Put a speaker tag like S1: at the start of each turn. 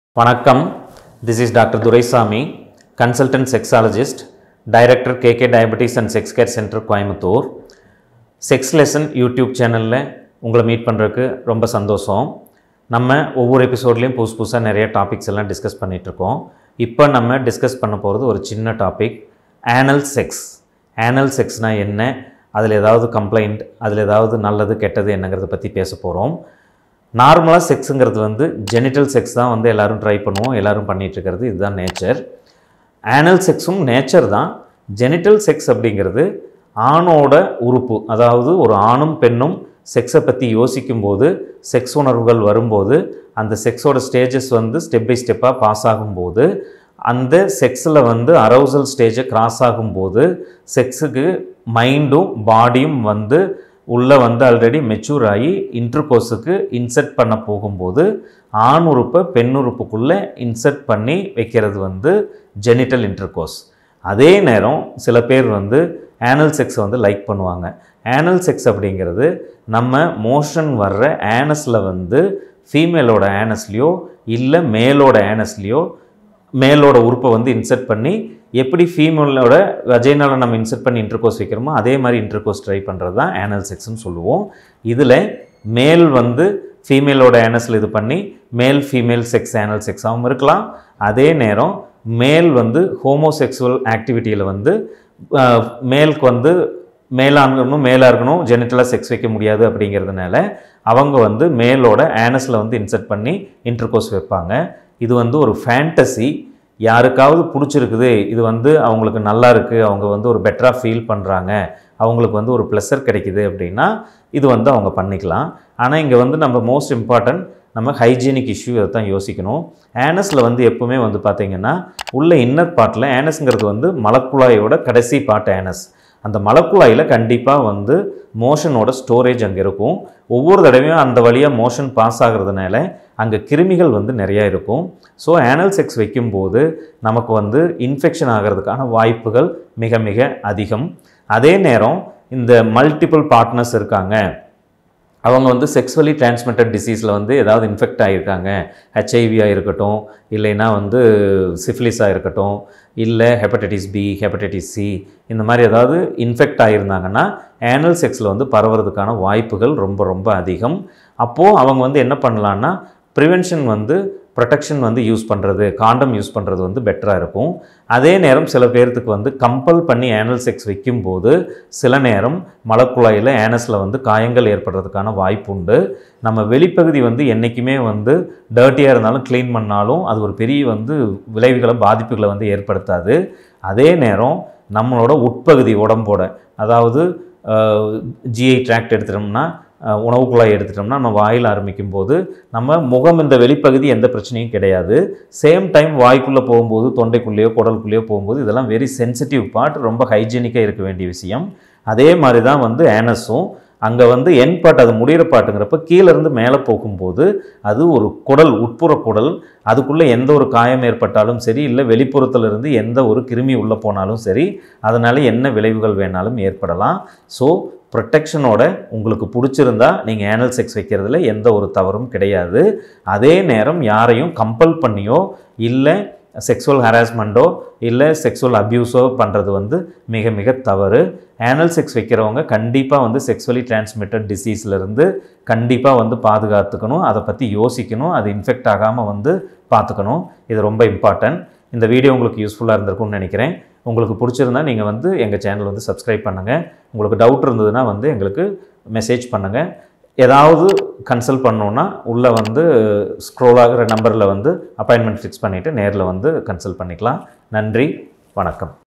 S1: வணக்கம் this is doctor Duraisamy consultant sexologist director KK diabetes and sex care centre Coimbatore sex lesson YouTube சேனலில் உங்களை meet பண்ணுறதுக்கு ரொம்ப சந்தோஷம் நம்ம ஒவ்வொரு எபிசோட்லேயும் புதுசு புதுசாக நிறைய டாபிக்ஸ் எல்லாம் டிஸ்கஸ் பண்ணிகிட்ருக்கோம் இப்போ நம்ம டிஸ்கஸ் பண்ண போகிறது ஒரு சின்ன டாபிக் ஆனல் செக்ஸ் ஆனல் செக்ஸ்னால் என்ன அதில் ஏதாவது கம்ப்ளைண்ட் அதில் ஏதாவது நல்லது கெட்டது என்னங்கிறத பற்றி பேச போகிறோம் நார்மலாக செக்ஸுங்கிறது வந்து ஜெனிட்டல் செக்ஸ் தான் வந்து எல்லோரும் ட்ரை பண்ணுவோம் எல்லோரும் பண்ணிகிட்டு இருக்கிறது இதுதான் நேச்சர் ஆனல் செக்ஸும் நேச்சர் தான் ஜெனிட்டல் செக்ஸ் அப்படிங்கிறது ஆணோட உறுப்பு அதாவது ஒரு ஆணும் பெண்ணும் செக்ஸை பற்றி யோசிக்கும்போது செக்ஸ் உணர்வுகள் வரும்போது அந்த செக்ஸோட ஸ்டேஜஸ் வந்து ஸ்டெப் பை ஸ்டெப்பாக பாஸ் ஆகும்போது அந்த செக்ஸில் வந்து அரௌசல் ஸ்டேஜை கிராஸ் ஆகும்போது செக்ஸுக்கு மைண்டும் பாடியும் வந்து உள்ளே வந்து ஆல்ரெடி மெச்சூர் ஆகி இன்டர்கோர்ஸுக்கு இன்செர்ட் பண்ண போகும்போது ஆண் உறுப்பை பெண் உறுப்புக்குள்ளே இன்செர்ட் பண்ணி வைக்கிறது வந்து ஜெனிட்டல் இன்டர்கோர்ஸ் அதே நேரம் சில பேர் வந்து ஆனல் செக்ஸை வந்து லைக் பண்ணுவாங்க ஆனல் செக்ஸ் அப்படிங்கிறது நம்ம மோஷன் வர்ற ஆனஸில் வந்து ஃபீமேலோட ஆனஸ்லேயோ இல்லை மேலோட ஆனஸ்லேயோ மேலோட உறுப்பை வந்து இன்செர்ட் பண்ணி எப்படி ஃபீமேலோட வஜைனால நம்ம இன்செர்ட் பண்ணி இன்டர்கோர்ஸ் வைக்கிறோமோ அதே மாதிரி இன்டர்கோர்ஸ் ட்ரை பண்ணுறது தான் ஆனல் செக்ஸ்னு சொல்லுவோம் இதில் மேல் வந்து ஃபீமேலோட ஆனஸில் இது பண்ணி மேல் ஃபீமேல் செக்ஸ் ஆனல் செக்ஸாகவும் இருக்கலாம் அதே நேரம் மேல் வந்து ஹோமோசெக்சுவல் ஆக்டிவிட்டியில் வந்து அஹ், மேலுக்கு வந்து மேலாக இருக்கணும் மேலாக இருக்கணும் ஜெனிட்டலாக செக்ஸ் வைக்க முடியாது அப்படிங்கிறதுனால அவங்க வந்து மேலோட ஆனஸில் வந்து இன்செர்ட் பண்ணி இன்டர்கோர்ஸ் வைப்பாங்க இது வந்து ஒரு ஃபேண்டசி யாருக்காவது பிடிச்சிருக்குது இது வந்து அவங்களுக்கு நல்லா இருக்குது அவங்க வந்து ஒரு பெட்டராக ஃபீல் பண்ணுறாங்க அவங்களுக்கு வந்து ஒரு ப்ளஸர் கிடைக்குது அப்படின்னா இது வந்து அவங்க பண்ணிக்கலாம் ஆனால் இங்கே வந்து நம்ம மோஸ்ட் இம்பார்ட்டன்ட் நம்ம ஹைஜீனிக் இஷ்யூ இதை தான் யோசிக்கணும் ஆனஸில் வந்து எப்பவுமே வந்து பார்த்திங்கன்னா உள்ள இன்னர் பார்ட்டில் ஆனஸ்ங்கிறது வந்து மலக்குழாயோட கடைசி பார்ட் ஆனஸ் அந்த மலக்குழாயில் கண்டிப்பாக வந்து மோஷனோட ஸ்டோரேஜ் அங்கே இருக்கும் ஒவ்வொரு தடவையும் அந்த வழியாக மோஷன் பாஸ் ஆகிறதுனால அங்கே கிருமிகள் வந்து நிறையா இருக்கும் ஸோ ஆனல் செக்ஸ் வைக்கும்போது நமக்கு வந்து இன்ஃபெக்ஷன் ஆகிறதுக்கான வாய்ப்புகள் மிக மிக அதிகம் அதே நேரம் இந்த மல்டிபிள் பார்ட்னர்ஸ் இருக்காங்க அவங்க வந்து செக்ஸுவலி டிரான்ஸ்மிட்டட் டிசீஸில் வந்து ஏதாவது இன்ஃபெக்ட் ஆகியிருக்காங்க ஹெச்ஐவியாக இருக்கட்டும் இல்லைன்னா வந்து சிஃபிலிஸாக இருக்கட்டும் இல்லை ஹெப்படைட்டிஸ் பி ஹெப்படைட்டிஸ் சி இந்த மாதிரி ஏதாவது இன்ஃபெக்ட் ஆகியிருந்தாங்கன்னா ஆனல் செக்ஸில் வந்து பரவுறதுக்கான வாய்ப்புகள் ரொம்ப ரொம்ப அதிகம் அப்போது அவங்க வந்து என்ன பண்ணலான்னா ப்ரிவென்ஷன் வந்து ப்ரொடெக்ஷன் வந்து யூஸ் பண்ணுறது காண்டம் யூஸ் பண்ணுறது வந்து பெட்டராக இருக்கும் அதே நேரம் சில பேர்த்துக்கு வந்து கம்பல் பண்ணி ஆனல் செக்ஸ் வைக்கும்போது சில நேரம் மலக்குழாயில் ஆனஸில் வந்து காயங்கள் ஏற்படுறதுக்கான வாய்ப்பு உண்டு நம்ம வெளிப்பகுதி வந்து என்றைக்குமே வந்து டர்ட்டியாக இருந்தாலும் க்ளீன் பண்ணாலும் அது ஒரு பெரிய வந்து விளைவுகளை பாதிப்புகளை வந்து ஏற்படுத்தாது அதே நேரம் நம்மளோட உட்பகுதி உடம்போட அதாவது ஜிஐ ட்ராக்ட் எடுத்துட்டோம்னா அஹ், உணவு குழாய் எடுத்துட்டோம்னா நம்ம வாயில் ஆரம்பிக்கும் போது நம்ம முகம் இந்த வெளிப்பகுதி எந்த பிரச்சனையும் கிடையாது சேம் டைம் வாய்க்குள்ளே போகும்போது தொண்டைக்குள்ளேயோ குடலுக்குள்ளேயோ போகும்போது இதெல்லாம் வெரி சென்சிட்டிவ் பார்ட் ரொம்ப ஹைஜீனிக்காக இருக்க வேண்டிய விஷயம் அதே மாதிரி தான் வந்து ஆனஸும் அங்கே வந்து என் பாட் அது முடிகிற பாட்டுங்கிறப்ப கீழேருந்து மேலே போகும்போது அது ஒரு குடல் உட்புற குடல் அதுக்குள்ளே எந்த ஒரு காயம் ஏற்பட்டாலும் சரி இல்லை வெளிப்புறத்துல இருந்து எந்த ஒரு கிருமி உள்ளே போனாலும் சரி அதனால் என்ன விளைவுகள் வேணாலும் ஏற்படலாம் ஸோ ப்ரொட்டெக்ஷனோட உங்களுக்கு பிடிச்சிருந்தா நீங்கள் ஆனல் செக்ஸ் வைக்கிறதுல எந்த ஒரு தவறும் கிடையாது அதே நேரம் யாரையும் கம்பல் பண்ணியோ இல்லை செக்ஸுவல் ஹராஸ்மெண்ட்டோ இல்லை செக்ஸுவல் அப்யூஸோ பண்ணுறது வந்து மிக மிக தவறு ஆனல் செக்ஸ் வைக்கிறவங்க கண்டிப்பாக வந்து செக்ஸுவலி டிரான்ஸ்மிட்டட் டிசீஸ்லேருந்து கண்டிப்பாக வந்து பாதுகாத்துக்கணும் அதை பற்றி யோசிக்கணும் அது இன்ஃபெக்ட் ஆகாமல் வந்து பார்த்துக்கணும் இது ரொம்ப இம்பார்ட்டன்ட் இந்த வீடியோ உங்களுக்கு யூஸ்ஃபுல்லாக இருந்திருக்கும்னு நினைக்கிறேன் உங்களுக்கு பிடிச்சிருந்தா நீங்கள் வந்து எங்கள் சேனல் வந்து சப்ஸ்கிரைப் பண்ணுங்கள் உங்களுக்கு டவுட் இருந்ததுன்னா வந்து எங்களுக்கு மெசேஜ் பண்ணுங்கள் ஏதாவது கன்சல்ட் பண்ணோன்னா உள்ளே வந்து ஸ்க்ரோல் ஆகிற நம்பரில் வந்து அப்பாயின்மெண்ட் ஃபிக்ஸ் பண்ணிவிட்டு நேரில் வந்து கன்சல்ட் பண்ணிக்கலாம் நன்றி வணக்கம்